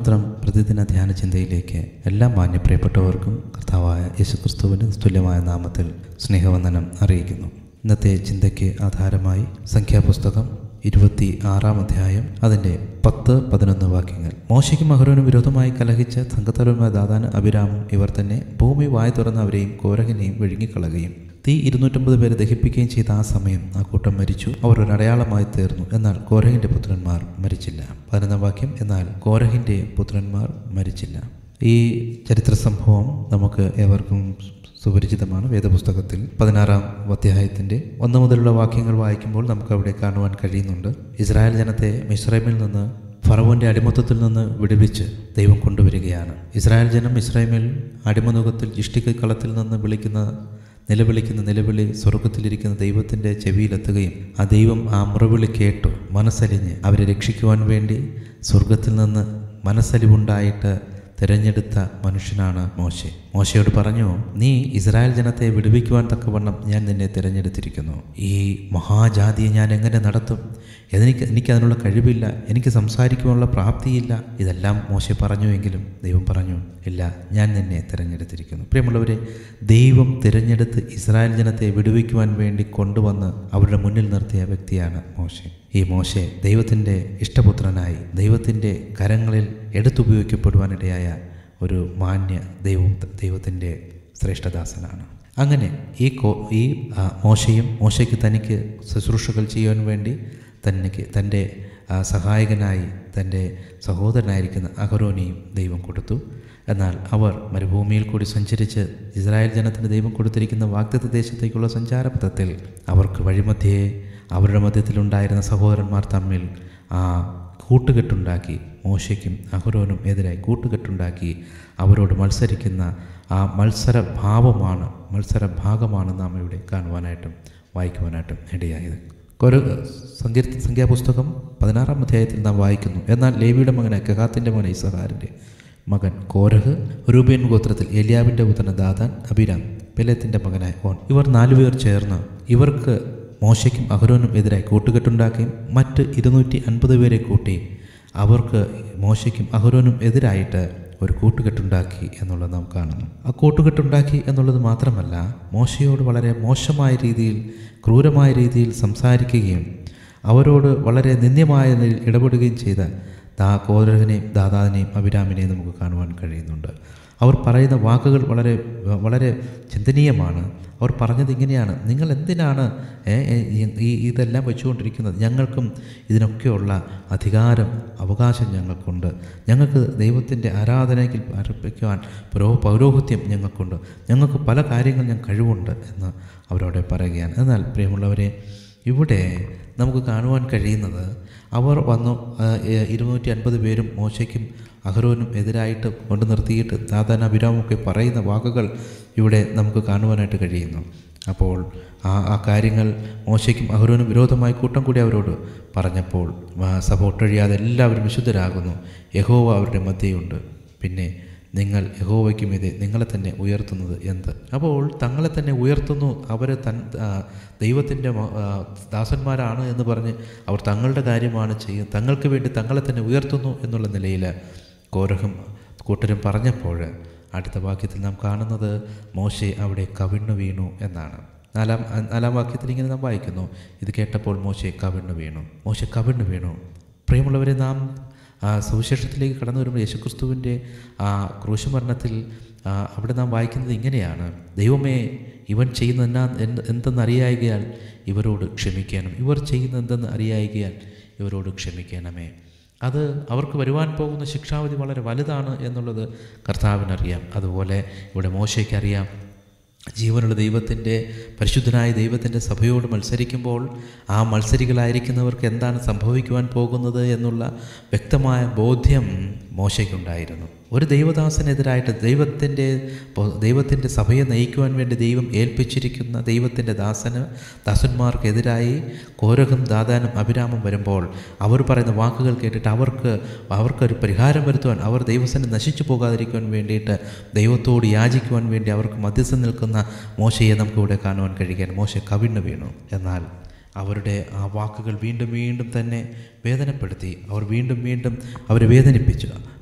മാത്രം പ്രതിദിന ധ്യാന ചിന്തയിലേക്ക് എല്ലാ മാന്യ പ്രിയപ്പെട്ടവർക്കും കർത്താവായ യേശുക്രിസ്തുവിന് തുല്യമായ നാമത്തിൽ സ്നേഹവന്ദനം അറിയിക്കുന്നു ഇന്നത്തെ ചിന്തയ്ക്ക് ആധാരമായി സംഖ്യാപുസ്തകം ഇരുപത്തി ആറാം അധ്യായം അതിൻ്റെ പത്ത് പതിനൊന്ന് വാക്യങ്ങൾ മോശയ്ക്കും അഹരോനും വിരോധമായി കലഹിച്ച സംഘത്തലവന്മാർ ദാതാന് അഭിരാമും ഇവർ തന്നെ ഭൂമി വായ തുറന്ന് അവരെയും കോരകനെയും വിഴുങ്ങിക്കളയുകയും തീ ഇരുന്നൂറ്റമ്പത് പേരെ ദഹിപ്പിക്കുകയും ചെയ്ത ആ സമയം ആ കൂട്ടം മരിച്ചു അവർ ഒരു അടയാളമായി തീർന്നു എന്നാൽ കോരഹിൻ്റെ പുത്രന്മാർ മരിച്ചില്ല പതിനൊന്നാം വാക്യം എന്നാൽ കോരഹിൻ്റെ പുത്രന്മാർ മരിച്ചില്ല ഈ ചരിത്ര സംഭവം നമുക്ക് ഏവർക്കും സുപരിചിതമാണ് വേദപുസ്തകത്തിൽ പതിനാറാം അധ്യായത്തിൻ്റെ ഒന്ന് മുതലുള്ള വാക്യങ്ങൾ വായിക്കുമ്പോൾ നമുക്ക് അവിടെ കാണുവാൻ കഴിയുന്നുണ്ട് ഇസ്രായേൽ ജനത്തെ മിശ്രൈമിൽ നിന്ന് ഫറവോൻ്റെ അടിമത്തത്തിൽ നിന്ന് വിടുവിച്ച് ദൈവം കൊണ്ടുവരികയാണ് ഇസ്രായേൽ ജനം ഇസ്രായേമിൽ അടിമനുഖത്തിൽ ഇഷ്ടിക്കളത്തിൽ നിന്ന് വിളിക്കുന്ന നിലവിളിക്കുന്ന നിലവിളി സ്വർഗത്തിലിരിക്കുന്ന ദൈവത്തിൻ്റെ ചെവിയിലെത്തുകയും ആ ദൈവം ആ മുറവിളി കേട്ടു മനസ്സലിഞ്ഞ് അവരെ രക്ഷിക്കുവാൻ വേണ്ടി സ്വർഗത്തിൽ നിന്ന് മനസ്സലിവുണ്ടായിട്ട് തിരഞ്ഞെടുത്ത മനുഷ്യനാണ് മോശെ മോശയോട് പറഞ്ഞു നീ ഇസ്രായേൽ ജനത്തെ വിടുവിക്കുവാൻ തക്കവണ്ണം ഞാൻ നിന്നെ തിരഞ്ഞെടുത്തിരിക്കുന്നു ഈ മഹാജാതിയെ ഞാൻ എങ്ങനെ നടത്തും എനിക്ക് എനിക്ക് അതിനുള്ള കഴിവില്ല എനിക്ക് സംസാരിക്കുവാനുള്ള പ്രാപ്തിയില്ല ഇതെല്ലാം മോശെ പറഞ്ഞുവെങ്കിലും ദൈവം പറഞ്ഞു ഇല്ല ഞാൻ നിന്നെ തിരഞ്ഞെടുത്തിരിക്കുന്നു പ്രിയമുള്ളവരെ ദൈവം തിരഞ്ഞെടുത്ത് ഇസ്രായേൽ ജനത്തെ വിടുവിക്കുവാൻ വേണ്ടി കൊണ്ടുവന്ന് അവരുടെ മുന്നിൽ നിർത്തിയ വ്യക്തിയാണ് മോശെ ഈ മോശെ ദൈവത്തിൻ്റെ ഇഷ്ടപുത്രനായി ദൈവത്തിൻ്റെ കരങ്ങളിൽ എടുത്തുപയോഗിക്കപ്പെടുവാനിടയായ ഒരു മാന്യ ദൈവം ദൈവത്തിൻ്റെ ശ്രേഷ്ഠദാസനാണ് അങ്ങനെ ഈ കോ ഈ ആ, മോശയും മോശയ്ക്ക് തനിക്ക് ശുശ്രൂഷകൾ ചെയ്യുവാൻ വേണ്ടി തനിക്ക് തൻ്റെ ആ, സഹായകനായി തൻ്റെ സഹോദരനായിരിക്കുന്ന അഹരോനെയും ദൈവം കൊടുത്തു എന്നാൽ അവർ മരുഭൂമിയിൽ കൂടി സഞ്ചരിച്ച് ഇസ്രായേൽ ജനത്തിന് ദൈവം കൊടുത്തിരിക്കുന്ന വാഗ്ദത്ത ദേശത്തേക്കുള്ള സഞ്ചാരപഥത്തിൽ അവർക്ക് വഴിമധ്യേ അവരുടെ മധ്യത്തിലുണ്ടായിരുന്ന സഹോദരന്മാർ തമ്മിൽ ആ കൂട്ടുകെട്ടുണ്ടാക്കി മോശയ്ക്കും അഹരോനും എതിരായി കൂട്ടുകെട്ടുണ്ടാക്കി അവരോട് മത്സരിക്കുന്ന ആ മത്സര ഭാവമാണ് മത്സര ഭാഗമാണ് നാം ഇവിടെ കാണുവാനായിട്ടും വായിക്കുവാനായിട്ടും ഇടയായത് ഒരു സംഖ്യ സംഖ്യാപുസ്തകം പതിനാറാം അധ്യായത്തിൽ നാം വായിക്കുന്നു എന്നാൽ ലേവിയുടെ മകനായ കഹാത്തിൻ്റെ മകൻ ഇസഹാറിൻ്റെ മകൻ കോരഹ് രൂപേൻ ഗോത്രത്തിൽ എലിയാവിൻ്റെ പുത്രൻ ദാദാൻ അഭിരാം പെലേത്തിൻ്റെ മകനായ ഓൻ ഇവർ നാലുപേർ ചേർന്ന് ഇവർക്ക് മോശയ്ക്കും അഹരോനും എതിരായി കൂട്ടുകെട്ടുണ്ടാക്കുകയും മറ്റ് ഇരുന്നൂറ്റി അൻപത് പേരെ കൂട്ടി അവർക്ക് മോശയ്ക്കും അഹരോനും എതിരായിട്ട് ഒരു കൂട്ടുകെട്ടുണ്ടാക്കി എന്നുള്ളത് നാം കാണുന്നു ആ കൂട്ടുകെട്ടുണ്ടാക്കി എന്നുള്ളത് മാത്രമല്ല മോശയോട് വളരെ മോശമായ രീതിയിൽ ക്രൂരമായ രീതിയിൽ സംസാരിക്കുകയും അവരോട് വളരെ നിന്ദ്യമായ നിലയിൽ ഇടപെടുകയും ചെയ്ത ദാ കോരഹനെയും ദാദാവിനെയും അഭിരാമിനെയും നമുക്ക് കാണുവാൻ കഴിയുന്നുണ്ട് അവർ പറയുന്ന വാക്കുകൾ വളരെ വളരെ ചിന്തനീയമാണ് അവർ പറഞ്ഞത് ഇങ്ങനെയാണ് നിങ്ങൾ എന്തിനാണ് ഏ, ഏ, ഈ- ഈ ഇതെല്ലാം വെച്ചുകൊണ്ടിരിക്കുന്നത് ഞങ്ങൾക്കും ഇതിനൊക്കെയുള്ള അധികാരം അവകാശം ഞങ്ങൾക്കുണ്ട് ഞങ്ങൾക്ക് ദൈവത്തിൻ്റെ ആരാധനയ്ക്ക് അർപ്പിക്കുവാൻ പുരോ പൗരോഹിത്യം ഞങ്ങൾക്കുണ്ട് ഞങ്ങൾക്ക് പല കാര്യങ്ങൾ ഞാൻ കഴിവുണ്ട് എന്ന് അവരോട് പറയുകയാണ് എന്നാൽ പ്രിയമുള്ളവരെ ഇവിടെ നമുക്ക് കാണുവാൻ കഴിയുന്നത് അവർ വന്നു ആ, ഏ, ഇരുന്നൂറ്റി അൻപത് പേരും മോശയ്ക്കും അഹരോനും എതിരായിട്ട് കൊണ്ടു നിർത്തിയിട്ട് ദാദാൻ അഭിരാമൊക്കെ പറയുന്ന വാക്കുകൾ ഇവിടെ നമുക്ക് കാണുവാനായിട്ട് കഴിയുന്നു അപ്പോൾ ആ ആ കാര്യങ്ങൾ മോശയ്ക്കും അഹരോനും വിരോധമായി കൂട്ടം കൂടി അവരോട് പറഞ്ഞപ്പോൾ ആ, സഭ ഒട്ടൊഴിയാതെ എല്ലാവരും വിശുദ്ധരാകുന്നു യഹോവ അവരുടെ മധ്യയുണ്ട് പിന്നെ നിങ്ങൾ യഹോവയ്ക്കുമീതെ നിങ്ങളെ തന്നെ ഉയർത്തുന്നത് എന്ത് അപ്പോൾ തങ്ങളെ തന്നെ ഉയർത്തുന്നു അവർ തൻ ആ, ദൈവത്തിൻ്റെ മ- ആ, ദാസന്മാരാണ് എന്ന് പറഞ്ഞ് അവർ തങ്ങളുടെ കാര്യമാണ് ചെയ്യുന്നത് തങ്ങൾക്ക് വേണ്ടി തങ്ങളെ തന്നെ ഉയർത്തുന്നു എന്നുള്ള നിലയിൽ കോരഹും കൂട്ടരും പറഞ്ഞപ്പോൾ അടുത്ത വാക്യത്തിൽ നാം കാണുന്നത് മോശെ അവിടെ കവിണ്ണു വീണു എന്നാണ് നാലാം നാലാം വാക്യത്തിൽ ഇങ്ങനെ നാം വായിക്കുന്നു ഇത് കേട്ടപ്പോൾ മോശെ കവിണ്ണു വീണു മോശെ കവിണ്ണു വീണു പ്രിയമുള്ളവരെ നാം ആ സുവിശേഷത്തിലേക്ക് കടന്നു വരുമ്പോൾ യേശുക്രിസ്തുവിൻ്റെ ആ ക്രൂശമരണത്തിൽ ആ, അവിടെ നാം വായിക്കുന്നത് ഇങ്ങനെയാണ് ദൈവമേ ഇവൻ ചെയ്യുന്ന എന്നാ എന്ത് എന്തെന്ന് അറിയായികയാൽ ഇവരോട് ക്ഷമിക്കണം ഇവർ ചെയ്യുന്ന എന്തെന്ന് അറിയായികയാൽ ഇവരോട് ക്ഷമിക്കണമേ അത് അവർക്ക് വരുവാൻ പോകുന്ന ശിക്ഷാവിധി വളരെ വലുതാണ് എന്നുള്ളത് കർത്താവിനറിയാം അതുപോലെ ഇവിടെ മോശയ്ക്കറിയാം ജീവനുള്ള ദൈവത്തിൻ്റെ പരിശുദ്ധനായ ദൈവത്തിൻ്റെ സഭയോട് മത്സരിക്കുമ്പോൾ ആ മത്സരികളായിരിക്കുന്നവർക്ക് എന്താണ് സംഭവിക്കുവാൻ പോകുന്നത് എന്നുള്ള വ്യക്തമായ ബോധ്യം മോശയ്ക്കുണ്ടായിരുന്നു ഒരു ദൈവദാസനെതിരായിട്ട് ദൈവത്തിൻ്റെ ദൈവത്തിൻ്റെ സഭയെ നയിക്കുവാൻ വേണ്ടി ദൈവം ഏൽപ്പിച്ചിരിക്കുന്ന ദൈവത്തിൻ്റെ ദാസന് ദാസന്മാർക്കെതിരായി കോരഹും ദാദാനും അഭിരാമം വരുമ്പോൾ അവർ പറയുന്ന വാക്കുകൾ കേട്ടിട്ട് അവർക്ക് അവർക്കൊരു പരിഹാരം വരുത്തുവാൻ അവർ ദൈവസനെ നശിച്ചു പോകാതിരിക്കുവാൻ വേണ്ടിയിട്ട് ദൈവത്തോട് യാചിക്കുവാൻ വേണ്ടി അവർക്ക് മധ്യസ്ഥം നിൽക്കുന്ന മോശയെ നമുക്കിവിടെ കാണുവാൻ കഴിയാൻ മോശ കവിണ്ണു വീണു എന്നാൽ അവരുടെ ആ വാക്കുകൾ വീണ്ടും വീണ്ടും തന്നെ വേദനപ്പെടുത്തി അവർ വീണ്ടും വീണ്ടും അവരെ വേദനിപ്പിച്ചു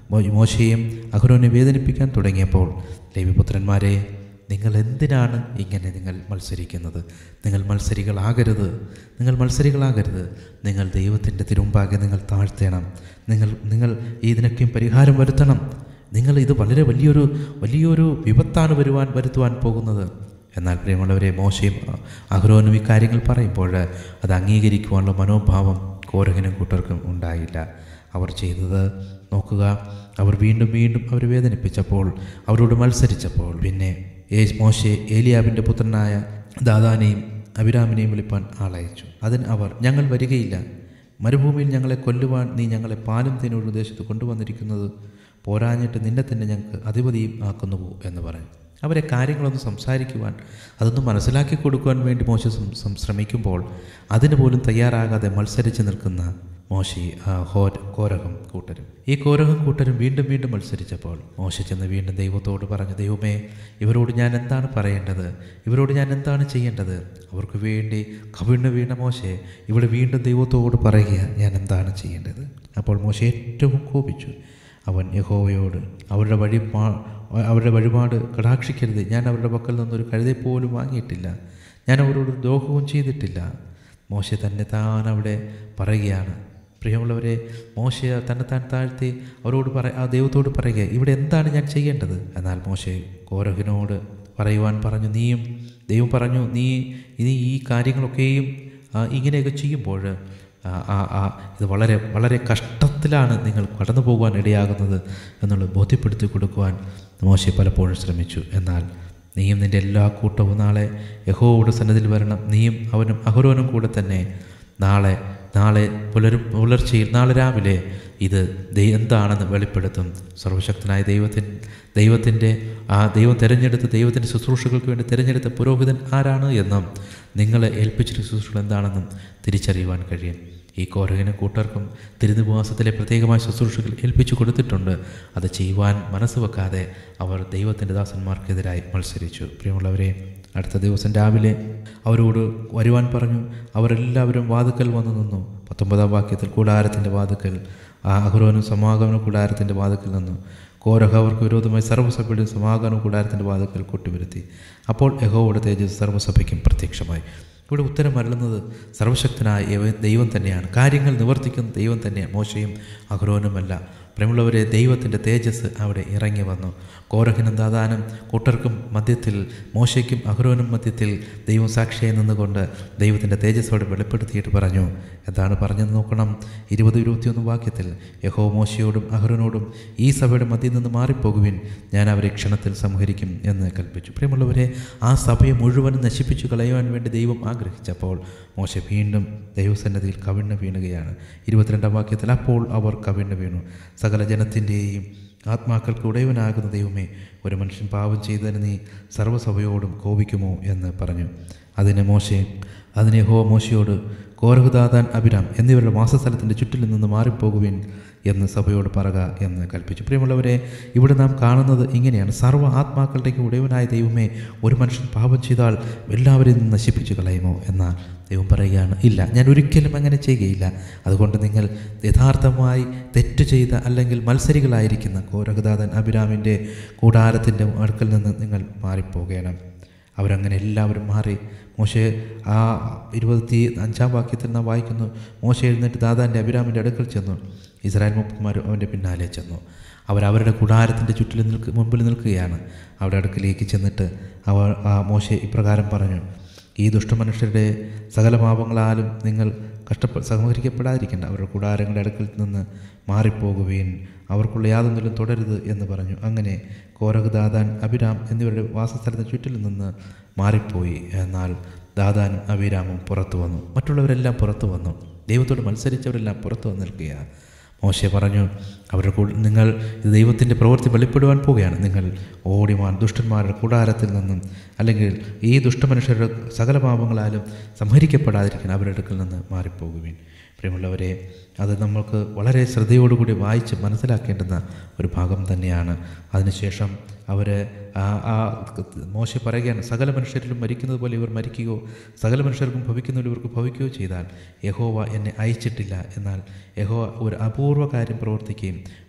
മോ- മോശയെയും അഹ്റോനെ വേദനിപ്പിക്കാൻ തുടങ്ങിയപ്പോൾ ലേവിപുത്രന്മാരെ നിങ്ങൾ എന്തിനാണ് ഇങ്ങനെ നിങ്ങൾ മത്സരിക്കുന്നത് നിങ്ങൾ മത്സരികളാകരുത് നിങ്ങൾ മത്സരികളാകരുത് നിങ്ങൾ ദൈവത്തിൻ്റെ തിരുമ്പാകെ നിങ്ങൾ താഴ്ത്തണം നിങ്ങൾ നിങ്ങൾ ഇതിനൊക്കെയും പരിഹാരം വരുത്തണം നിങ്ങൾ ഇത് വളരെ വലിയൊരു വലിയൊരു വിപത്താണ് വരുവാൻ വരുത്തുവാൻ പോകുന്നത് എന്നാൽ പ്രിയമുള്ളവരെ മോശയും അഹ്റോനും ഈ കാര്യങ്ങൾ പറയുമ്പോൾ അത് അംഗീകരിക്കുവാനുള്ള മനോഭാവം കോരകനും കൂട്ടർക്കും ഉണ്ടായില്ല അവർ ചെയ്തത് നോക്കുക അവർ വീണ്ടും വീണ്ടും അവർ വേദനിപ്പിച്ചപ്പോൾ അവരോട് മത്സരിച്ചപ്പോൾ പിന്നെ ഏ മോശെ ഏലിയാബിൻ്റെ പുത്രനായ ദാദാനെയും അഭിരാമിനെയും വിളിപ്പാൻ ആളയച്ചു അതിന് അവർ ഞങ്ങൾ വരികയില്ല മരുഭൂമിയിൽ ഞങ്ങളെ കൊല്ലുവാൻ നീ ഞങ്ങളെ പാലും തേനൊരു ദേശത്ത് കൊണ്ടുവന്നിരിക്കുന്നത് പോരാഞ്ഞിട്ട് നിന്നെ തന്നെ ഞങ്ങൾക്ക് അധിപതിയും ആക്കുന്നു പോ എന്ന് പറഞ്ഞു അവരെ കാര്യങ്ങളൊന്ന് സംസാരിക്കുവാൻ അതൊന്ന് മനസ്സിലാക്കി കൊടുക്കുവാൻ വേണ്ടി മോശ സം- സം- ശ്രമിക്കുമ്പോൾ അതിന് പോലും തയ്യാറാകാതെ മത്സരിച്ച് നിൽക്കുന്ന മോശി ആ, ഹോർ കോരകം കൂട്ടരും ഈ കോരകം കൂട്ടരും വീണ്ടും വീണ്ടും മത്സരിച്ചപ്പോൾ മോശ ചെന്ന് വീണ്ടും ദൈവത്തോട് പറഞ്ഞു ദൈവമേ ഇവരോട് ഞാൻ എന്താണ് പറയേണ്ടത് ഇവരോട് ഞാൻ എന്താണ് ചെയ്യേണ്ടത് അവർക്ക് വേണ്ടി കവിണ് വീണ മോശെ ഇവിടെ വീണ്ടും ദൈവത്തോട് പറയുക ഞാൻ എന്താണ് ചെയ്യേണ്ടത് അപ്പോൾ മോശ ഏറ്റവും കോപിച്ചു അവൻ യഹോവയോട് അവരുടെ വഴി പാ- അവരുടെ വഴിപാട് കടാക്ഷിക്കരുത് ഞാൻ അവരുടെ പക്കൽ നിന്നൊരു കഴുതെ പോലും വാങ്ങിയിട്ടില്ല ഞാൻ അവരോട് ദ്രോഹവും ചെയ്തിട്ടില്ല മോശ തന്നെ താൻ അവിടെ പറയുകയാണ് പ്രിയമുള്ളവരെ മോശ തന്നെ താൻ താഴ്ത്തി അവരോട് പറ ആ ദൈവത്തോട് പറയുക ഇവിടെ എന്താണ് ഞാൻ ചെയ്യേണ്ടത് എന്നാൽ മോശ കോരഹിനോട് പറയുവാൻ പറഞ്ഞു നീയും ദൈവം പറഞ്ഞു നീ ഇനി ഈ കാര്യങ്ങളൊക്കെയും ആ, ഇങ്ങനെയൊക്കെ ചെയ്യുമ്പോൾ ആ, ആ, ആ, ഇത് വളരെ വളരെ കഷ്ടത്തിലാണ് നിങ്ങൾ കടന്നു പോകുവാൻ ഇടയാകുന്നത് എന്നുള്ളത് ബോധ്യപ്പെടുത്തി കൊടുക്കുവാൻ മോശെ പലപ്പോഴും ശ്രമിച്ചു എന്നാൽ നീയും നിൻ്റെ എല്ലാ കൂട്ടവും നാളെ യഹോവയുടെ സന്നദ്ധിൽ വരണം നീയും അവനും അഹരോനും കൂടെ തന്നെ നാളെ നാളെ പുലരും പുലർച്ചയിൽ നാളെ രാവിലെ ഇത് ദൈ എന്താണെന്ന് വെളിപ്പെടുത്തും സർവശക്തനായ ദൈവത്തിൻ ദൈവത്തിൻ്റെ ആ ദൈവം തിരഞ്ഞെടുത്ത ദൈവത്തിൻ്റെ ശുശ്രൂഷകൾക്ക് വേണ്ടി തിരഞ്ഞെടുത്ത പുരോഹിതൻ ആരാണ് എന്നും നിങ്ങളെ ഏൽപ്പിച്ചിട്ട് ശുശ്രൂഷകൾ എന്താണെന്നും തിരിച്ചറിയുവാൻ കഴിയും ഈ കോരകന് കൂട്ടർക്കും തിരുനിവാസത്തിലെ പ്രത്യേകമായ ശുശ്രൂഷകൾ ഏൽപ്പിച്ചു കൊടുത്തിട്ടുണ്ട് അത് ചെയ്യുവാൻ മനസ്സ് വെക്കാതെ അവർ ദൈവത്തിൻ്റെ ദാസന്മാർക്കെതിരായി മത്സരിച്ചു പ്രിയമുള്ളവരെ അടുത്ത ദിവസം രാവിലെ അവരോട് വരുവാൻ പറഞ്ഞു അവരെല്ലാവരും വാതുക്കൽ വന്നു നിന്നു പത്തൊമ്പതാം വാക്യത്തിൽ കൂടാരത്തിൻ്റെ വാതുക്കൽ ആ അഹ്റോനും സമാഗമന കൂടാരത്തിൻ്റെ വാതുക്കൽ നിന്നു കോരഹ അവർക്ക് വിരോധമായി സർവ്വസഭയുടെ സമാഗമന കൂടാരത്തിൻ്റെ വാതുക്കൽ കൊട്ടുവരുത്തി അപ്പോൾ യഹോവയുടെ തേജസ് സർവ്വസഭയ്ക്കും പ്രത്യക്ഷമായി ഇവിടെ ഉത്തരം അരുളുന്നത് സർവശക്തനായ ഏവ- ദൈവം തന്നെയാണ് കാര്യങ്ങൾ നിവർത്തിക്കുന്ന ദൈവം തന്നെയാണ് മോശയും അഹ്റോനുമല്ല പ്രമുള്ളവരെ ദൈവത്തിൻ്റെ തേജസ് അവിടെ ഇറങ്ങി വന്നു കോരഹിനും ദാദാനും കൂട്ടർക്കും മധ്യത്തിൽ മോശയ്ക്കും അഹ്റോനും മധ്യത്തിൽ ദൈവം സാക്ഷിയായി നിന്നുകൊണ്ട് ദൈവത്തിൻ്റെ തേജസ് അവിടെ വെളിപ്പെടുത്തിയിട്ട് പറഞ്ഞു എന്താണ് പറഞ്ഞത് നോക്കണം ഇരുപത് ഇരുപത്തിയൊന്ന് വാക്യത്തിൽ യഹോ മോശയോടും അഹ്റോനോടും ഈ സഭയുടെ മധ്യത്തിൽ നിന്ന് മാറിപ്പോകുവിൻ ഞാൻ അവരെ ക്ഷണത്തിൽ സംഹരിക്കും എന്ന് കൽപ്പിച്ചു പ്രിയമുള്ളവരെ ആ സഭയെ മുഴുവനും നശിപ്പിച്ചു കളയുവാൻ വേണ്ടി ദൈവം ആഗ്രഹിച്ചപ്പോൾ മോശ വീണ്ടും ദൈവസന്നദ്ധിയിൽ കവിണ്ണ് വീണുകയാണ് ഇരുപത്തിരണ്ടാം വാക്യത്തിൽ അപ്പോൾ അവർ കവിണ്ണ് വീണു സകല ജനത്തിൻ്റെയും ആത്മാക്കൾക്ക് ഉടയവനാകുന്ന ദൈവമേ ഒരു മനുഷ്യൻ പാപം ചെയ്തതിന് നീ സർവ്വസഭയോടും കോപിക്കുമോ എന്ന് പറഞ്ഞു അതിന് മോശെ അതിനെ ഹോ മോശയോട് കോരഹുദാദാൻ അഭിരാം എന്നിവരുടെ വാസസ്ഥലത്തിൻ്റെ ചുറ്റിൽ നിന്ന് മാറിപ്പോകുവിൻ എന്ന് സഭയോട് പറക എന്ന് കൽപ്പിച്ചു പ്രിയമുള്ളവരെ ഇവിടെ നാം കാണുന്നത് ഇങ്ങനെയാണ് സർവ്വ ആത്മാക്കളുടെയും ഉടയവനായ ദൈവമേ ഒരു മനുഷ്യൻ പാപം ചെയ്താൽ എല്ലാവരെയും നിന്ന് നശിപ്പിച്ചു കളയുമോ എന്നാൽ ദൈവം പറയുകയാണ് ഇല്ല ഞാൻ ഒരിക്കലും അങ്ങനെ ചെയ്യുകയില്ല അതുകൊണ്ട് നിങ്ങൾ യഥാർത്ഥമായി തെറ്റ് ചെയ്ത അല്ലെങ്കിൽ മത്സരികളായിരിക്കുന്ന കോരഹദാദൻ അഭിരാമിൻ്റെ കൂടാരത്തിൻ്റെ അടുക്കൽ നിന്ന് നിങ്ങൾ മാറിപ്പോകണം അവരങ്ങനെ എല്ലാവരും മാറി മോശെ ആ ഇരുപത്തി അഞ്ചാം വാക്യത്തിൽ നാം വായിക്കുന്നു മോശ എഴുന്നേറ്റ് ദാദാൻ്റെ അഭിരാമിൻ്റെ അടുക്കൽ ചെന്നു ഇസ്രായേൽ മുപ്പന്മാർ അവൻ്റെ പിന്നാലെ ചെന്നു അവർ അവരുടെ കൂടാരത്തിൻ്റെ ചുറ്റിൽ നിൽക്ക് മുമ്പിൽ നിൽക്കുകയാണ് അവിടെ അടുക്കിലേക്ക് ചെന്നിട്ട് അവർ ആ മോശെ ഇപ്രകാരം പറഞ്ഞു ഈ ദുഷ്ടമനുഷ്യരുടെ സകല പാപങ്ങളാലും നിങ്ങൾ കഷ്ടപ്പെ സഹകരിക്കപ്പെടാതിരിക്കേണ്ട അവരുടെ കൂടാരങ്ങളുടെ അടുക്കൽ നിന്ന് മാറിപ്പോകുകയും അവർക്കുള്ള യാതൊന്നിലും തുടരുത് എന്ന് പറഞ്ഞു അങ്ങനെ കോരക് ദാദാൻ അഭിരാം എന്നിവരുടെ വാസസ്ഥലത്തിന് ചുറ്റിൽ നിന്ന് മാറിപ്പോയി എന്നാൽ ദാദാനും അഭിരാമും പുറത്തു വന്നു മറ്റുള്ളവരെല്ലാം പുറത്തു വന്നു ദൈവത്തോട് മത്സരിച്ചവരെല്ലാം പുറത്തു വന്ന് നിൽക്കുകയാണ് മോശെ പറഞ്ഞു അവരുടെ കൂടെ നിങ്ങൾ ഇത് ദൈവത്തിൻ്റെ പ്രവൃത്തി വെളിപ്പെടുവാൻ പോവുകയാണ് നിങ്ങൾ ഓടിമാൻ ദുഷ്ടന്മാരുടെ കൂടാരത്തിൽ നിന്നും അല്ലെങ്കിൽ ഈ ദുഷ്ടമനുഷ്യരുടെ സകല പാപങ്ങളാലും സംഹരിക്കപ്പെടാതിരിക്കാൻ അവരുടെ അടുക്കൽ നിന്ന് മാറിപ്പോകുവിൻ പ്രിയമുള്ളവരെ അത് നമ്മൾക്ക് വളരെ ശ്രദ്ധയോടുകൂടി വായിച്ച് മനസ്സിലാക്കേണ്ടുന്ന ഒരു ഭാഗം തന്നെയാണ് അതിനുശേഷം അവർ ആ ആ മോശ പറയുകയാണ് സകല മനുഷ്യരിലും മരിക്കുന്നത് പോലെ ഇവർ മരിക്കുകയോ സകല മനുഷ്യർക്കും ഭവിക്കുന്ന ഇവർക്ക് ഭവിക്കുകയോ ചെയ്താൽ യഹോവ എന്നെ അയച്ചിട്ടില്ല എന്നാൽ യഹോവ ഒരു അപൂർവ കാര്യം പ്രവർത്തിക്കുകയും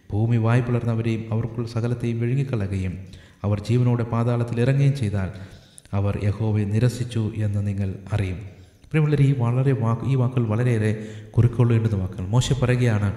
ഭൂമി വായ് പിളർന്നവരെയും അവർക്കുള്ള സകലത്തെയും വിഴുങ്ങിക്കളയുകയും അവർ ജീവനോടെ പാതാളത്തിൽ ഇറങ്ങുകയും ചെയ്താൽ അവർ യഹോവയെ നിരസിച്ചു എന്ന് നിങ്ങൾ അറിയും പ്രിയമുള്ളവർ ഈ വളരെ വാക്ക് ഈ വാക്കുകൾ വളരെയേറെ കുറിക്കൊള്ളേണ്ടുന്ന വാക്കുകൾ മോശ പറയുകയാണ്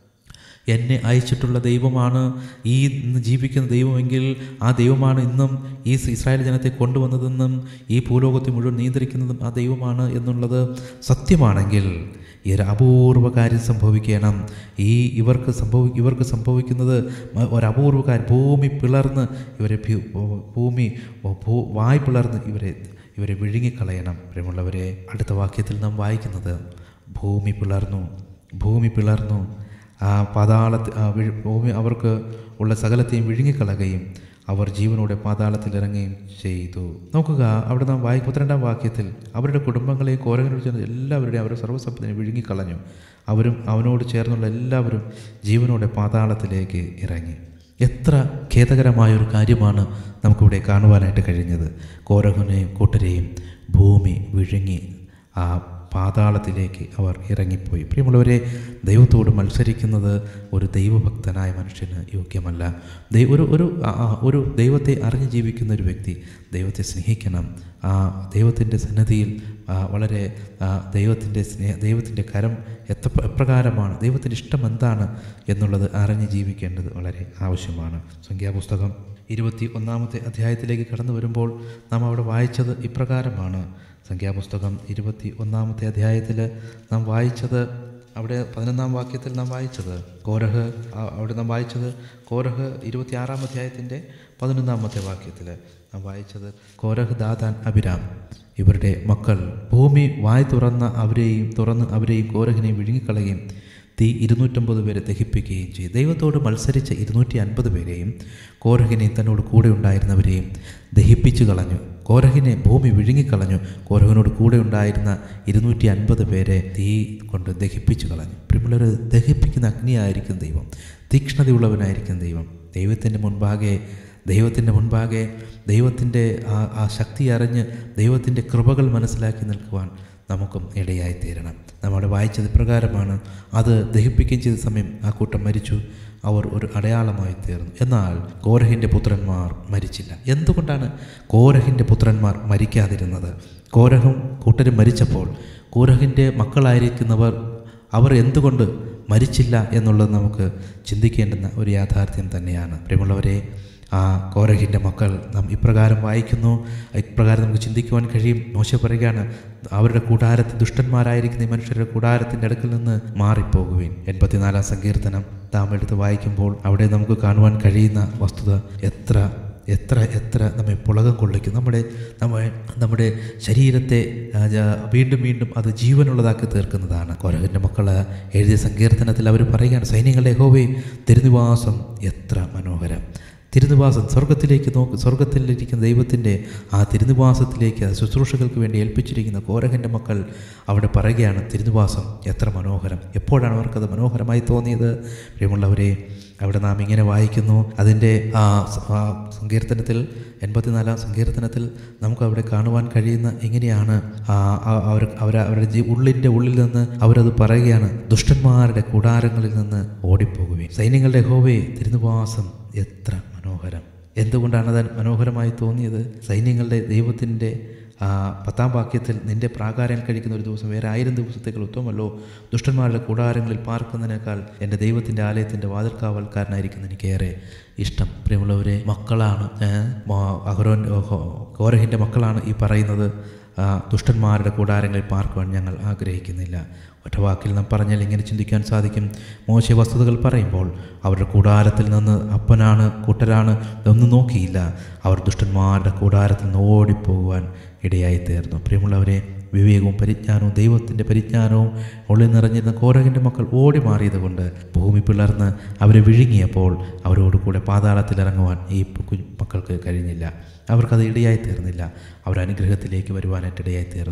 എന്നെ അയച്ചിട്ടുള്ള ദൈവമാണ് ഈ ഇന്ന് ജീവിക്കുന്ന ദൈവമെങ്കിൽ ആ ദൈവമാണ് ഇന്നും ഈ ഇസ്രായേൽ ജനത്തെ കൊണ്ടുവന്നതെന്നും ഈ ഭൂലോകത്തെ മുഴുവൻ നിയന്ത്രിക്കുന്നതും ആ ദൈവമാണ് എന്നുള്ളത് സത്യമാണെങ്കിൽ ഈ ഒരു അപൂർവ കാര്യം സംഭവിക്കണം ഈ ഇവർക്ക് സംഭവി ഇവർക്ക് സംഭവിക്കുന്നത് മ- ഒരു അപൂർവ കാര്യം ഭൂമി പിളർന്ന് ഇവരെ ഭൂ- ഭൂമി ഭൂ വായ് പിളർന്ന് ഇവരെ ഇവരെ വിഴുങ്ങിക്കളയണം പ്രിയമുള്ളവരെ അടുത്ത വാക്യത്തിൽ നാം വായിക്കുന്നത് ഭൂമി പിളർന്നു ഭൂമി പിളർന്നു ആ പാതാളത്തിൽ ആ വിഴ് ഭൂമി അവർക്ക് ഉള്ള സകലത്തെയും വിഴുങ്ങിക്കളയുകയും അവർ ജീവനോടെ പാതാളത്തിൽ ഇറങ്ങുകയും ചെയ്തു നോക്കുക അവിടെ നാം വായി പന്ത്രണ്ടാം വാക്യത്തിൽ അവരുടെ കുടുംബങ്ങളെയും കോരകനോട് ചേർന്ന് എല്ലാവരുടെയും അവരുടെ സർവ്വസമ്പത്തിനെ വിഴുങ്ങിക്കളഞ്ഞു അവരും അവനോട് ചേർന്നുള്ള എല്ലാവരും ജീവനോടെ പാതാളത്തിലേക്ക് ഇറങ്ങി എത്ര ഖേദകരമായ ഒരു കാര്യമാണ് നമുക്കിവിടെ കാണുവാനായിട്ട് കഴിഞ്ഞത് കോരഹനെയും കൂട്ടരെയും ഭൂമി വിഴുങ്ങി ആ പാതാളത്തിലേക്ക് അവർ ഇറങ്ങിപ്പോയി പ്രിയമുള്ളവരെ ദൈവത്തോട് മത്സരിക്കുന്നത് ഒരു ദൈവഭക്തനായ മനുഷ്യന് യോഗ്യമല്ല ദൈ- ഒരു ഒരു ആ- ആ ഒരു ദൈവത്തെ അറിഞ്ഞ് ജീവിക്കുന്ന ഒരു വ്യക്തി ദൈവത്തെ സ്നേഹിക്കണം ആ ദൈവത്തിൻ്റെ സന്നദ്ധിയിൽ ആ, വളരെ ആ, ദൈവത്തിൻ്റെ സ്നേഹ ദൈവത്തിൻ്റെ കരം എത്ര എപ്രകാരമാണ് ദൈവത്തിൻ്റെ ഇഷ്ടം എന്താണ് എന്നുള്ളത് അറിഞ്ഞ് ജീവിക്കേണ്ടത് വളരെ ആവശ്യമാണ് സംഖ്യാപുസ്തകം ഇരുപത്തി ഒന്നാമത്തെ അധ്യായത്തിലേക്ക് കടന്നു വരുമ്പോൾ നാം അവിടെ വായിച്ചത് ഇപ്രകാരമാണ് സംഖ്യാപുസ്തകം ഇരുപത്തി ഒന്നാമത്തെ അധ്യായത്തിൽ നാം വായിച്ചത് അവിടെ പതിനൊന്നാം വാക്യത്തിൽ നാം വായിച്ചത് കോരഹ് ആ- അവിടെ നാം വായിച്ചത് കോരഹ് ഇരുപത്തിയാറാം അധ്യായത്തിൻ്റെ പതിനൊന്നാമത്തെ വാക്യത്തിൽ നാം വായിച്ചത് കോരഹ് ദാദാൻ അഭിരാം ഇവരുടെ മക്കൾ ഭൂമി വായ് തുറന്ന അവരെയും തുറന്ന് അവരെയും കോരഹിനെയും വിഴുങ്ങിക്കളയുകയും തീ ഇരുന്നൂറ്റമ്പത് പേരെ ദഹിപ്പിക്കുകയും ചെയ്തു ദൈവത്തോട് മത്സരിച്ച ഇരുന്നൂറ്റി അൻപത് പേരെയും കോരഹിനെയും തന്നോട് കൂടെ ഉണ്ടായിരുന്നവരെയും ദഹിപ്പിച്ചു കളഞ്ഞു കോരഹിനെ ഭൂമി വിഴുങ്ങിക്കളഞ്ഞു കോരഹിനോട് കൂടെ ഉണ്ടായിരുന്ന ഇരുന്നൂറ്റി അൻപത് പേരെ തീ കൊണ്ട് ദഹിപ്പിച്ചു കളഞ്ഞു പ്രിമുള്ളൊരു ദഹിപ്പിക്കുന്ന അഗ്നിയായിരിക്കും ദൈവം തീക്ഷ്ണതയുള്ളവനായിരിക്കും ദൈവം ദൈവത്തിൻ്റെ മുൻപാകെ ദൈവത്തിൻ്റെ മുൻപാകെ ദൈവത്തിൻ്റെ ആ ആ ശക്തി അറിഞ്ഞ് ദൈവത്തിൻ്റെ കൃപകൾ മനസ്സിലാക്കി നിൽക്കുവാൻ നമുക്കും ഇടയായി തീരണം നമ്മുടെ വായിച്ചത് പ്രകാരമാണ് അത് ദഹിപ്പിക്കുകയും ചെയ്ത സമയം ആ കൂട്ടം മരിച്ചു അവർ ഒരു അടയാളമായി തീർന്നു എന്നാൽ കോരഹിൻ്റെ പുത്രന്മാർ മരിച്ചില്ല എന്തുകൊണ്ടാണ് കോരഹിൻ്റെ പുത്രന്മാർ മരിക്കാതിരുന്നത് കോരഹും കൂട്ടരും മരിച്ചപ്പോൾ കോരഹിൻ്റെ മക്കളായിരിക്കുന്നവർ അവർ എന്തുകൊണ്ട് മരിച്ചില്ല എന്നുള്ളത് നമുക്ക് ചിന്തിക്കേണ്ടുന്ന ഒരു യാഥാർത്ഥ്യം തന്നെയാണ് പ്രിയമുള്ളവരെ ആ കോരഹിൻ്റെ മക്കൾ നാം ഇപ്രകാരം വായിക്കുന്നു ഇപ്രകാരം നമുക്ക് ചിന്തിക്കുവാൻ കഴിയും മോശ പറയുകയാണ് അവരുടെ കൂടാരത്തിൽ ദുഷ്ടന്മാരായിരിക്കുന്ന ഈ മനുഷ്യരുടെ കൂടാരത്തിൻ്റെ അടുക്കിൽ നിന്ന് മാറിപ്പോകുവിൻ എൺപത്തിനാലാം സങ്കീർത്തനം താം എടുത്ത് വായിക്കുമ്പോൾ അവിടെ നമുക്ക് കാണുവാൻ കഴിയുന്ന വസ്തുത എത്ര എത്ര എത്ര നമ്മെ പുളകം കൊള്ളിക്കും നമ്മുടെ നമ്മെ നമ്മുടെ ശരീരത്തെ ആ, ജ- വീണ്ടും വീണ്ടും അത് ജീവനുള്ളതാക്കി തീർക്കുന്നതാണ് കൊരകൻ്റെ മക്കൾ എഴുതിയ സങ്കീർത്തനത്തിൽ അവർ പറയുകയാണ് സൈന്യങ്ങളുടെ ഹോവേ തിരുനിവാസം എത്ര മനോഹരം തിരുനിവാസം സ്വർഗത്തിലേക്ക് നോക്ക് സ്വർഗത്തിലിരിക്കുന്ന ദൈവത്തിൻ്റെ ആ തിരുനിവാസത്തിലേക്ക് ആ ശുശ്രൂഷകൾക്ക് വേണ്ടി ഏൽപ്പിച്ചിരിക്കുന്ന കോരകൻ്റെ മക്കൾ അവിടെ പറയുകയാണ് തിരുനിവാസം എത്ര മനോഹരം എപ്പോഴാണ് അവർക്കത് മനോഹരമായി തോന്നിയത് പ്രിയമുള്ളവരെ അവിടെ നാം ഇങ്ങനെ വായിക്കുന്നു അതിൻ്റെ ആ സ- ആ സങ്കീർത്തനത്തിൽ എൺപത്തിനാലാം സങ്കീർത്തനത്തിൽ നമുക്ക് അവിടെ കാണുവാൻ കഴിയുന്ന എങ്ങനെയാണ് ആ ആ- അവർ അവർ അവരുടെ ജീ ഉള്ളിൻ്റെ ഉള്ളിൽ നിന്ന് അവരത് പറയുകയാണ് ദുഷ്ടന്മാരുടെ കൂടാരങ്ങളിൽ നിന്ന് ഓടിപ്പോകുകയും സൈന്യങ്ങളുടെ ഹോവേ തിരുനിവാസം എത്ര മനോഹരം എന്തുകൊണ്ടാണ് അത് മനോഹരമായി തോന്നിയത് സൈന്യങ്ങളുടെ ദൈവത്തിൻ്റെ ആ പത്താം വാക്യത്തിൽ നിന്റെ പ്രാകാരം കഴിക്കുന്ന ഒരു ദിവസം വേറെ ആയിരം ദിവസത്തേക്കാൾ ഉത്തമല്ലോ ദുഷ്ടന്മാരുടെ കൂടാരങ്ങളിൽ പാർക്കുന്നതിനേക്കാൾ എൻ്റെ ദൈവത്തിൻ്റെ ആലയത്തിൻ്റെ വാതിൽക്കാവൽക്കാരനായിരിക്കുന്ന എനിക്കേറെ ഇഷ്ടം പ്രിയമുള്ളവരെ മക്കളാണ് ഏ, മോ- അഹ്റോൻ ഓഹോ, കോരഹിൻ്റെ മക്കളാണ് ഈ പറയുന്നത് ആ, ദുഷ്ടന്മാരുടെ കൂടാരങ്ങളിൽ പാർക്കുവാൻ ഞങ്ങൾ ആഗ്രഹിക്കുന്നില്ല ഒറ്റ വാക്കിൽ നാം പറഞ്ഞാൽ ഇങ്ങനെ ചിന്തിക്കാൻ സാധിക്കും മോശ വസ്തുതകൾ പറയുമ്പോൾ അവരുടെ കൂടാരത്തിൽ നിന്ന് അപ്പനാണ് കൂട്ടരാണ് ഇതൊന്നും നോക്കിയില്ല അവർ ദുഷ്ടന്മാരുടെ കൂടാരത്തിൽ നിന്ന് ഓടിപ്പോകുവാൻ ഇടയായി തീർന്നു പ്രിയമുള്ളവരെ വിവേകവും പരിജ്ഞാനവും ദൈവത്തിൻ്റെ പരിജ്ഞാനവും ഉള്ളിൽ നിറഞ്ഞിരുന്ന കോരകിൻ്റെ മക്കൾ ഓടി മാറിയത് കൊണ്ട് ഭൂമി പിളർന്ന് അവരെ വിഴുങ്ങിയപ്പോൾ അവരോട് കൂടെ പാതാളത്തിൽ ഇറങ്ങുവാൻ ഈ കു- മക്കൾക്ക് കഴിഞ്ഞില്ല അവർക്കത് ഇടയായി തീർന്നില്ല അവർ അനുഗ്രഹത്തിലേക്ക് വരുവാനായിട്ട് ഇടയായി തീർന്നു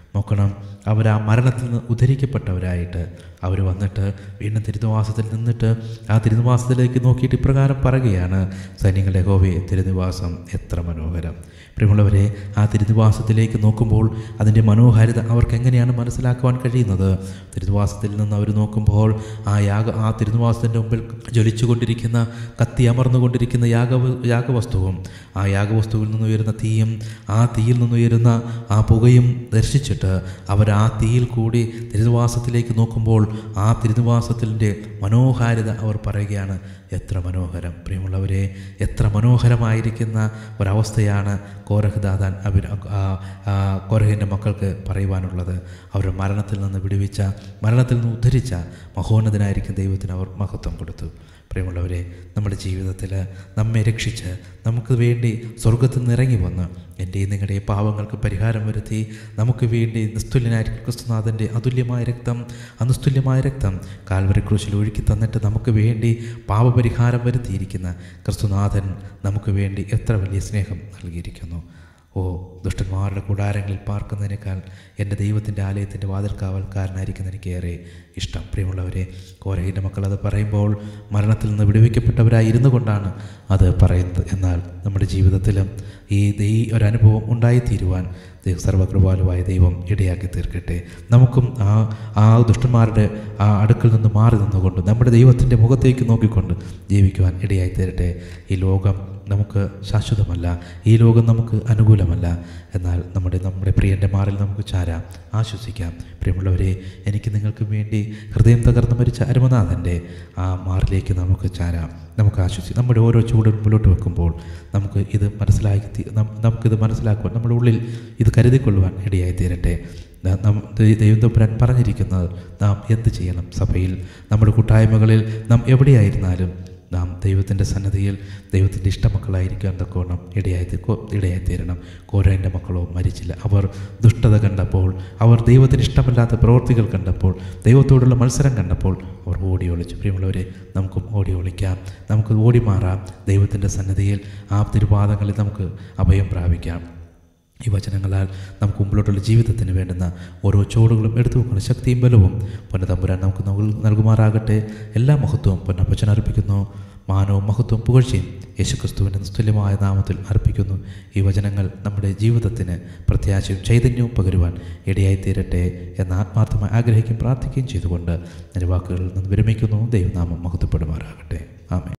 നോക്കണം അവർ ആ മരണത്തിൽ നിന്ന് ഉദ്ധരിക്കപ്പെട്ടവരായിട്ട് അവർ വന്നിട്ട് വീണ്ടും തിരുനിവാസത്തിൽ നിന്നിട്ട് ആ തിരുനിവാസത്തിലേക്ക് നോക്കിയിട്ട് ഇപ്രകാരം പറയുകയാണ് സൈന്യങ്ങളുടെ ഹോവേ തിരുനിവാസം എത്ര മനോഹരം പ്രിയമുള്ളവരെ ആ തിരുനിവാസത്തിലേക്ക് നോക്കുമ്പോൾ അതിൻ്റെ മനോഹാരിത അവർക്ക് എങ്ങനെയാണ് മനസ്സിലാക്കുവാൻ കഴിയുന്നത് തിരുനിവാസത്തിൽ നിന്ന് അവർ നോക്കുമ്പോൾ ആ യാഗ ആ തിരുനിവാസത്തിൻ്റെ മുമ്പിൽ ജ്വലിച്ചുകൊണ്ടിരിക്കുന്ന കത്തി അമർന്നുകൊണ്ടിരിക്കുന്ന യാഗ യാഗവസ്തുവും ആ യാഗവസ്തുവിൽ നിന്ന് ഉയരുന്ന തീയും ആ തീയിൽ നിന്ന് ഉയരുന്ന ആ പുകയും ദർശിച്ചിട്ട് അവർ ആ തീയിൽ കൂടി തിരുനിവാസത്തിലേക്ക് നോക്കുമ്പോൾ ആ തിരുനിവാസത്തിൻ്റെ മനോഹാരിത അവർ പറയുകയാണ് എത്ര മനോഹരം പ്രിയമുള്ളവരെ എത്ര മനോഹരമായിരിക്കുന്ന ഒരവസ്ഥയാണ് കോരഹദാദാൻ അവർ കോരഹിൻ്റെ മക്കൾക്ക് പറയുവാനുള്ളത് അവരുടെ മരണത്തിൽ നിന്ന് വിടുവിച്ച മരണത്തിൽ നിന്ന് ഉദ്ധരിച്ച മഹോന്നതനായിരിക്കും ദൈവത്തിന് അവർ മഹത്വം കൊടുത്തു പ്രിയമുള്ളവരെ നമ്മുടെ ജീവിതത്തിൽ നമ്മെ രക്ഷിച്ച് നമുക്ക് വേണ്ടി സ്വർഗത്തിൽ നിന്ന് ഇറങ്ങി വന്ന് എൻ്റെയും നിങ്ങളുടെ പാവങ്ങൾക്ക് പരിഹാരം വരുത്തി നമുക്ക് വേണ്ടി നിസ്തുല്യനായിരിക്കും ക്രിസ്തുനാഥൻ്റെ അതുല്യമായ രക്തം അനിസ്തുല്യമായ രക്തം കാൽവരി ക്രൂശിൽ ഒഴുക്കി തന്നിട്ട് നമുക്ക് വേണ്ടി പാപപരിഹാരം വരുത്തിയിരിക്കുന്ന ക്രിസ്തുനാഥൻ നമുക്ക് വേണ്ടി എത്ര വലിയ സ്നേഹം നൽകിയിരിക്കുന്നു ഓ ദുഷ്ടന്മാരുടെ കൂടാരങ്ങളിൽ പാർക്കുന്നതിനേക്കാൾ എൻ്റെ ദൈവത്തിൻ്റെ ആലയത്തിൻ്റെ വാതിൽക്കാവൽക്കാരനായിരിക്കുന്ന എനിക്ക് ഏറെ ഇഷ്ടം പ്രിയമുള്ളവരെ കോരഹിൻ്റെ മക്കൾ അത് പറയുമ്പോൾ മരണത്തിൽ നിന്ന് വിടുവിക്കപ്പെട്ടവരായി ഇരുന്നു കൊണ്ടാണ് അത് പറയുന്നത് എന്നാൽ നമ്മുടെ ജീവിതത്തിലും ഈ ഈ ഒരു അനുഭവം ഉണ്ടായിത്തീരുവാൻ ദൈവ സർവകൃപാലുവായ ദൈവം ഇടയാക്കി തീർക്കട്ടെ നമുക്കും ആ ആ ദുഷ്ടന്മാരുടെ ആ അടുക്കിൽ നിന്ന് മാറി നിന്നുകൊണ്ട് നമ്മുടെ ദൈവത്തിൻ്റെ മുഖത്തേക്ക് നോക്കിക്കൊണ്ട് ജീവിക്കുവാൻ ഇടയായി തീരട്ടെ ഈ ലോകം നമുക്ക് ശാശ്വതമല്ല ഈ ലോകം നമുക്ക് അനുകൂലമല്ല എന്നാൽ നമ്മുടെ നമ്മുടെ പ്രിയൻ്റെ മാറിൽ നമുക്ക് ചാരാം ആശ്വസിക്കാം പ്രിയമുള്ളവരെ എനിക്ക് നിങ്ങൾക്ക് വേണ്ടി ഹൃദയം തകർന്ന് മരിച്ച അരുമനാഥൻ്റെ ആ മാറിലേക്ക് നമുക്ക് ചാരാം നമുക്ക് ആശ്വസിക്കാം നമ്മുടെ ഓരോ ചൂടും മുമ്പോട്ട് വെക്കുമ്പോൾ നമുക്ക് ഇത് മനസ്സിലാക്കി തീ- നം- നമുക്കിത് മനസ്സിലാക്കുവാൻ നമ്മുടെ ഉള്ളിൽ ഇത് കരുതിക്കൊള്ളുവാൻ ഇടയായി തീരട്ടെ ന- നം- ദൈ- ദൈവം തമ്പുരാൻ പറഞ്ഞിരിക്കുന്നത് നാം എന്ത് ചെയ്യണം സഭയിൽ നമ്മുടെ കൂട്ടായ്മകളിൽ നാം എവിടെയായിരുന്നാലും നാം ദൈവത്തിൻ്റെ സന്നദ്ധിയിൽ ദൈവത്തിൻ്റെ ഇഷ്ടമക്കളായിരിക്കാൻ തക്കോണം ഇടയായി തീ- കോ- ഇടയായി തീരണം കോരേൻ്റെ മക്കളോ മരിച്ചില്ല അവർ ദുഷ്ടത കണ്ടപ്പോൾ അവർ ദൈവത്തിന് ഇഷ്ടമല്ലാത്ത പ്രവൃത്തികൾ കണ്ടപ്പോൾ ദൈവത്തോടുള്ള മത്സരം കണ്ടപ്പോൾ അവർ ഓടി ഒളിച്ചു പ്രിയമുള്ളവരെ നമുക്കും ഓടി ഒളിക്കാം നമുക്ക് ഓടി മാറാം ദൈവത്തിൻ്റെ സന്നദ്ധിയിൽ ആ തിരുപാദങ്ങളിൽ നമുക്ക് അഭയം പ്രാപിക്കാം ഈ വചനങ്ങളാൽ നമുക്ക് മുമ്പിലോട്ടുള്ള ജീവിതത്തിന് വേണ്ടുന്ന ഓരോ ചോടുകളും എടുത്തു വെക്കുന്ന ശക്തിയും ബലവും പൊന്നതമ്പുരാൻ നമുക്ക് നൽകു- നൽകുമാറാകട്ടെ എല്ലാ മഹത്വവും പൊന്നപ്പച്ചൻ അർപ്പിക്കുന്നു മാനവും മഹത്വവും പുകഴ്ചയും യേശുക്രിസ്തുവിൻ്റെ നിസ്തുല്യമായ നാമത്തിൽ അർപ്പിക്കുന്നു ഈ വചനങ്ങൾ നമ്മുടെ ജീവിതത്തിന് പ്രത്യാശയും ചൈതന്യവും പകരുവാൻ ഇടയായി തീരട്ടെ എന്ന് ആത്മാർത്ഥമായി ആഗ്രഹിക്കുകയും പ്രാർത്ഥിക്കുകയും ചെയ്തുകൊണ്ട് എൻ്റെ വാക്കുകളിൽ നിന്ന് വിരമിക്കുന്നു ദൈവനാമം മഹത്വപ്പെടുമാറാകട്ടെ ആമേ